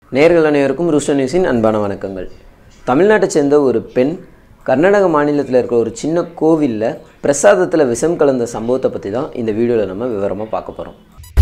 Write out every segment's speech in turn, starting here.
நேர்கள் அனைவருக்கும் ரூஸ்டர் நியூஸின் அன்பான வணக்கங்கள் தமிழ்நாட்டைச் சேர்ந்த ஒரு பெண் கர்நாடக மாநிலத்தில் இருக்கிற ஒரு சின்ன கோவிலில் பிரசாதத்தில் விஷம் கலந்த சம்பவத்தை பற்றி தான் இந்த வீடியோவில் நம்ம விவரமாக பார்க்க போகிறோம்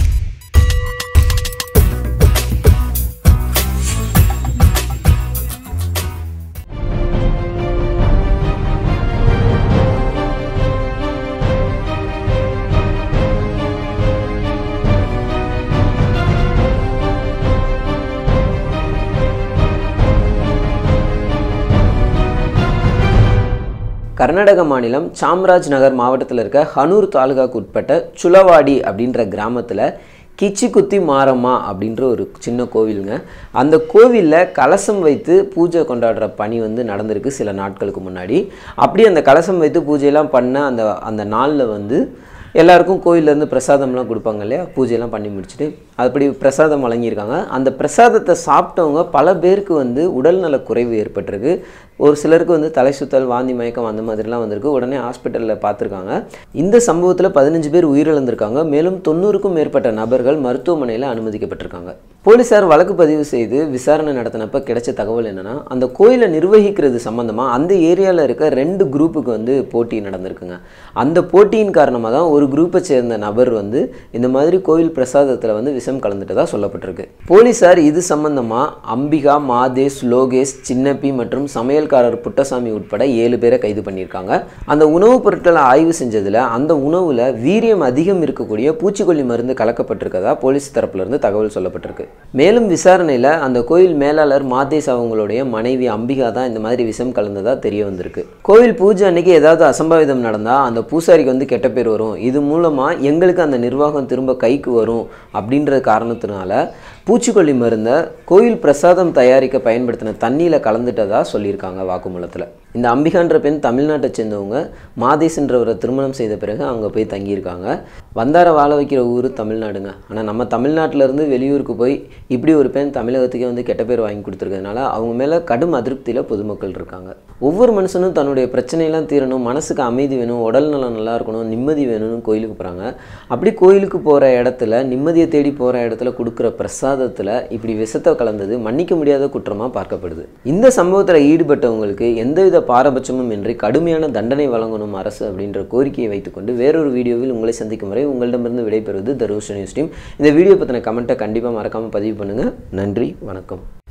கர்நாடக மாநிலம் சாம்ராஜ் நகர் மாவட்டத்தில் இருக்க ஹனூர் தாலுகாக்கு உட்பட்ட சுலவாடி அப்படின்ற கிராமத்தில் கிச்சிக்குத்தி மாரம்மா அப்படின்ற ஒரு சின்ன கோவிலுங்க அந்த கோவிலில் கலசம் வைத்து பூஜை கொண்டாடுற பணி வந்து நடந்திருக்கு சில நாட்களுக்கு முன்னாடி அப்படி அந்த கலசம் வைத்து பூஜையெல்லாம் பண்ண அந்த அந்த நாளில் வந்து எல்லாருக்கும் கோயிலேருந்து பிரசாதம்லாம் கொடுப்பாங்க இல்லையா பூஜையெல்லாம் பண்ணி முடிச்சுட்டு அப்படி பிரசாதம் வழங்கியிருக்காங்க அந்த பிரசாதத்தை சாப்பிட்டவங்க பல பேருக்கு வந்து உடல்நல குறைவு ஏற்பட்டிருக்கு ஒரு சிலருக்கு வந்து தலை சுத்தல் வாந்தி மயக்கம் அந்த மாதிரிலாம் வந்திருக்கு உடனே ஹாஸ்பிட்டலில் பார்த்துருக்காங்க இந்த சம்பவத்தில் பதினஞ்சு பேர் உயிரிழந்திருக்காங்க மேலும் தொண்ணூறுக்கும் மேற்பட்ட நபர்கள் மருத்துவமனையில் அனுமதிக்கப்பட்டிருக்காங்க போலீசார் வழக்கு பதிவு செய்து விசாரணை நடத்தினப்ப கிடைச்ச தகவல் என்னன்னா அந்த கோயிலை நிர்வகிக்கிறது சம்பந்தமாக அந்த ஏரியாவில் இருக்க ரெண்டு குரூப்புக்கு வந்து போட்டி நடந்திருக்குங்க அந்த போட்டியின் காரணமாக தான் ஒரு குரூப்பை சேர்ந்த நபர் வந்து இந்த மாதிரி கோயில் பிரசாதத்தில் வந்து விஷம் கலந்துட்டதா சொல்லப்பட்டிருக்கு போலீசார் இது சம்பந்தமாக அம்பிகா மாதேஷ் லோகேஷ் சின்னப்பி மற்றும் சமையல்காரர் புட்டசாமி உட்பட ஏழு பேரை கைது பண்ணியிருக்காங்க அந்த உணவுப் பொருட்களை ஆய்வு செஞ்சதில் அந்த உணவில் வீரியம் அதிகம் இருக்கக்கூடிய பூச்சிக்கொல்லி மருந்து கலக்கப்பட்டிருக்கதா போலீஸ் தரப்புலேருந்து தகவல் சொல்லப்பட்டிருக்கு மேலும் விசாரணையில் அந்த கோயில் மேலாளர் மாதேஷ் அவங்களுடைய மனைவி அம்பிகா தான் இந்த மாதிரி விஷம் கலந்ததா தெரிய வந்திருக்கு கோவில் பூஜை அன்னைக்கு ஏதாவது அசம்பாவிதம் நடந்தால் அந்த பூசாரிக்கு வந்து கெட்ட பேர் வரும் இது மூலமாக எங்களுக்கு அந்த நிர்வாகம் திரும்ப கைக்கு வரும் அப்படின்ற காரணத்தினால பூச்சிக்கொல்லி மருந்தை கோயில் பிரசாதம் தயாரிக்க பயன்படுத்தின தண்ணியில் கலந்துட்டதா சொல்லியிருக்காங்க வாக்குமூலத்தில் இந்த அம்பிகான்ற பெண் தமிழ்நாட்டை சேர்ந்தவங்க மாதேஷ்ன்றவரை திருமணம் செய்த பிறகு அங்கே போய் தங்கியிருக்காங்க வந்தார வாழ வைக்கிற ஊர் தமிழ்நாடுங்க ஆனால் நம்ம தமிழ்நாட்டிலேருந்து வெளியூருக்கு போய் இப்படி ஒரு பெண் தமிழகத்துக்கே வந்து கெட்ட பேர் வாங்கி கொடுத்துருக்கறதுனால அவங்க மேலே கடும் அதிருப்தியில் பொதுமக்கள் இருக்காங்க ஒவ்வொரு மனுஷனும் தன்னுடைய பிரச்சனையெல்லாம் தீரணும் மனசுக்கு அமைதி வேணும் உடல் நலம் நல்லா இருக்கணும் நிம்மதி வேணும்னு கோயிலுக்கு போகிறாங்க அப்படி கோயிலுக்கு போகிற இடத்துல நிம்மதியை தேடி போகிற இடத்துல கொடுக்குற பிரசாதத்தில் இப்படி விஷத்தை கலந்தது மன்னிக்க முடியாத குற்றமாக பார்க்கப்படுது இந்த சம்பவத்தில் ஈடுபட்டவங்களுக்கு எந்தவித பாரபட்சமும் இன்றி கடுமையான தண்டனை வழங்கணும் அரசு அப்படின்ற கோரிக்கையை வைத்துக்கொண்டு வேறொரு வீடியோவில் உங்களை சந்திக்கும் வரை உங்களிடமிருந்து விடைபெறுவது தருஷ் நியூஸ் டீம் இந்த வீடியோ பற்றின கமெண்ட்டை கண்டிப்பாக மறக்காமல் பதிவு பண்ணுங்கள் நன்றி வணக்கம்